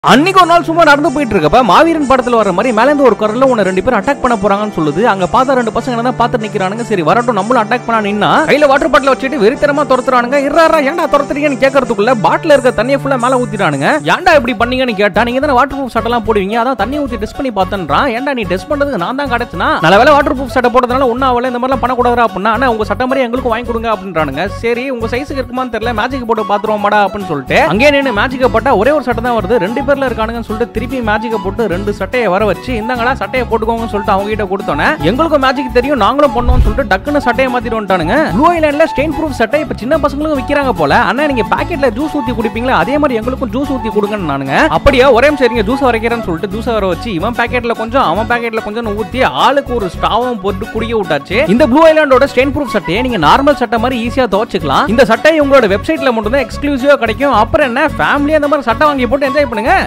அன்னைக்கு ஒரு நாள் சும்மா நடந்து போயிட்டு இருக்கப்ப மாவீரன் படத்துல வர மாதிரி மேல இருந்து ஒரு குரல்ல உன்னை ரெண்டு பேரும் அட்டாக் பண்ண போறாங்கன்னு சொல்லுது அங்க பார்த்தா ரெண்டு பசங்க தான் பார்த்து நிக்கிறானுங்க சரி வரட்டும் நம்மளும் அட்டாக் பண்ணா நின்னா கையில வாட்டர் பாட்டில் வச்சுட்டு வெறித்தனமா துரத்துறானுங்க இறாரா ஏன்டா துரத்துறீங்கன்னு கேட்கறதுக்குள்ள பாட்டில் இருக்க தண்ணியை ஃபுல்லா மேல ஊத்திட்டானுங்க ஏன்டா இப்படி பண்ணீங்கன்னு கேட்டா நீங்க தானே வாட்டர் ப்ரூஃப் சட்டெல்லாம் போடுவீங்க அதான் தண்ணி ஊத்தி டெஸ்ட் பண்ணி பார்த்தேன்றான் ஏன்டா நீ டெஸ்ட் பண்றதுக்கு நான் தான் கிடைச்சுனா நல்ல வேலை வாட்டர் ப்ரூஃப் சட்டை போட்டதுனால ஒன்னும் ஆகல இந்த மாதிரிலாம் பண்ணக்கூடாதா அப்படின்னா ஆனா உங்க சட்டை மாதிரி எங்களுக்கும் வாங்கி கொடுங்க அப்படின்றானுங்க சரி உங்க சைஸுக்கு இருக்குமான்னு தெரியல மேஜிக் போட்டு பாத்துருவோமாடா அப்படின்னு சொல்லிட்டு அங்கே நின்று மேஜிக்கை போட்டா ஒரே ஒரு சட்டை தான் வருது ரெண்டு பேர்ல இருக்கானுங்கன்னு சொல்லிட்டு திருப்பி மேஜிக்கை போட்டு ரெண்டு சட்டையை வர வச்சு இந்தாங்கடா சட்டையை போட்டுக்கோங்கன்னு சொல்லிட்டு அவங்க கிட்ட கொடுத்தோன்னே எங்களுக்கும் மேஜிக் தெரியும் நாங்களும் பண்ணோம்னு சொல்லிட்டு டக்குன்னு சட்டையை மாத்திட்டு வந்துட்டானுங்க ப்ளூ ஐலாண்ட்ல ஸ்டெயின் ப்ரூஃப் சட்டை இப்ப சின்ன பசங்களுக்கும் விக்கிறாங்க போல அண்ணா நீங்க பாக்கெட்ல ஜூஸ் ஊத்தி குடிப்பீங்களா அதே மாதிரி எங்களுக்கும் ஜூஸ் ஊத்தி கொடுங்கன்னு நானுங்க அப்படியே ஒரே சரிங்க ஜூஸ் வரைக்கிறேன்னு சொல்லிட்டு ஜூஸ் வர வச்சு இவன் பாக்கெட்ல கொஞ்சம் அவன் பாக்கெட்ல கொஞ்சம் ஊத்தி ஆளுக்கு ஒரு ஸ்டாவும் போட்டு குடிக்க விட்டாச்சு இந்த ப்ளூ ஐலாண்டோட ஸ்டெயின் ப்ரூஃப் சட்டையை நீங்க நார்மல் சட்டை மாதிரி ஈஸியா துவச்சிக்கலாம் இந்த சட்டை உங்களோட வெப்சைட்ல மட்டும் தான் எக்ஸ்க்ளூசிவா கிடைக்கும் அப்புறம் என்ன ஃபேமிலியா இந்த மாதிரி சட்டை வாங்கி போட்டு என்ஜாய் பண்ணுங்க